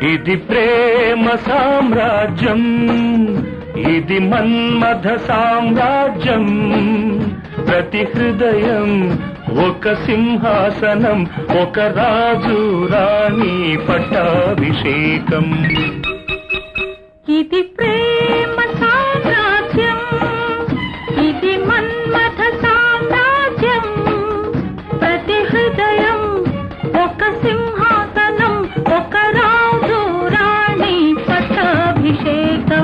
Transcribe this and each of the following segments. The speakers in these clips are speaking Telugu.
ఇది ప్రేమ సామ్రాజ్యం ఇది మన్మథ సామ్రాజ్యం ప్రతి హృదయం ఒక సింహాసనం ఒక రాజు రాణి పట్టాభిషేకం ఇది ప్రేమ సామ్రాజ్యం ఇది మన్మథ సామ్రాజ్యం ప్రతి హృదయం ఒక సింహాసనం ఒక రాజు రాణి పట్టాభిషేకం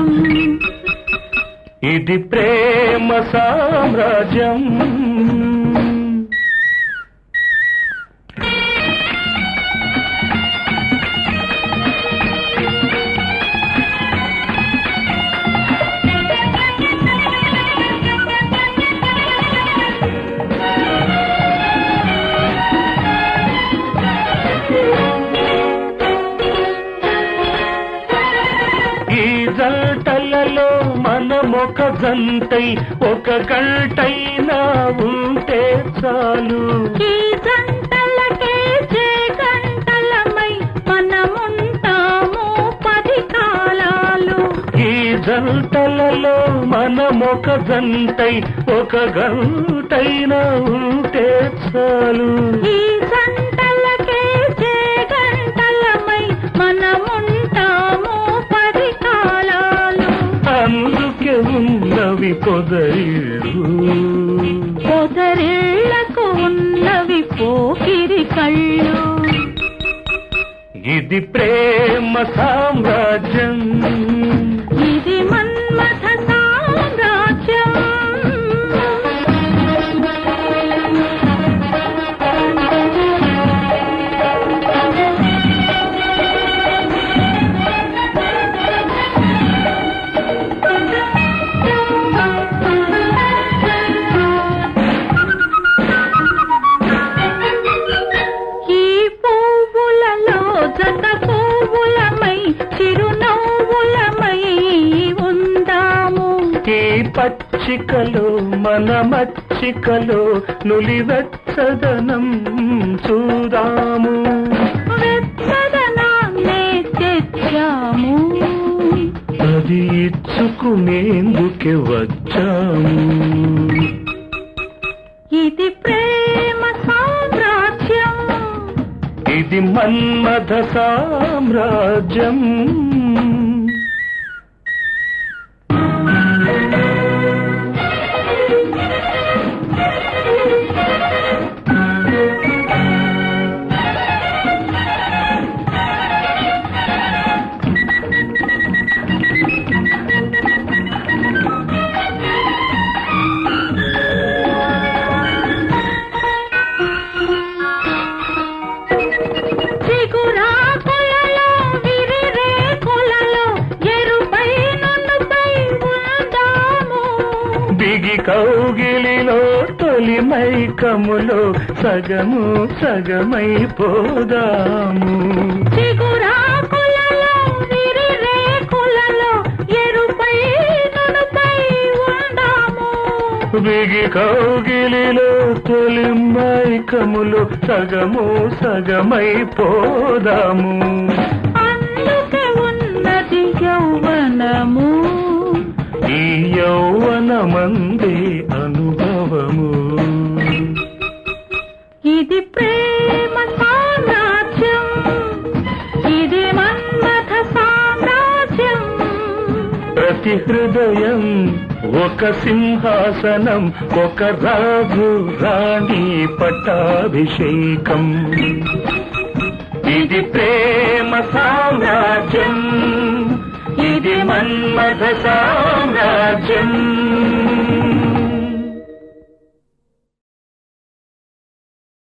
ఇది ప్రేమ సామ్రాజ్యం ఈ జంటలలో మనమొక జంటై ఒక గంటైనా ఉంటే చాలు ఈ గంటలకే చే గంటలమై మనముంటాము పది కాలాలు ఈ జంటలలో మనమొక జంటై ఒక గంటైనా ఉంటే చాలు ఈ గంటలకే చే గంటలమై మనముంటాము పది కాలాలు అందుకే ఉన్నవి పొదరిళ్ళు పొదరిళ్లకు ఉన్నవి పోకిరి కళ్ళు ఇది ప్రేమ సామ్రాజ్యం ఇది మన్మథ సామ్రాజ్యం ఈ పువ్వులలో జత పువ్వులమై చిరునవ్వులమై ఉందాము ఈ పచ్చికలో మన మచ్చికలో నులివెచ్చదనం చూదాము వెచ్చదనాన్నే తెచ్చాము అది ఇచ్చుకునేందుకే వచ్చాము ఇది ప్రేమ సామ్రాజ్యం ఇది మన్మథ సామ్రాజ్యం చిగురాకులలో విరిరేకులలో ఎరుపై నునుపై ఉందాము బిగి కౌగిలిలో తొలి మైకములో సగము సగమై పోదాము చిగురాకులలో విరిరేకులలో ఎరుపై నునుపై ఉందాము బిగి కౌగిలిలో తొలి మైకములో సగము సగమై పోదాము అందుకే ఉన్నది యౌవనము ఈ యౌవనమందే అనుభవము ఇది ప్రేమ సామ్రాజ్యం ఇది మన్మథ సామ్రాజ్యం ప్రతి హృదయం ఒక సింహాసనం ఒక రాజు రాణి పట్టాభిషేకం ఇది ప్రేమ సామ్రాజ్యం ఇది మన్మథ సామ్రాజ్యం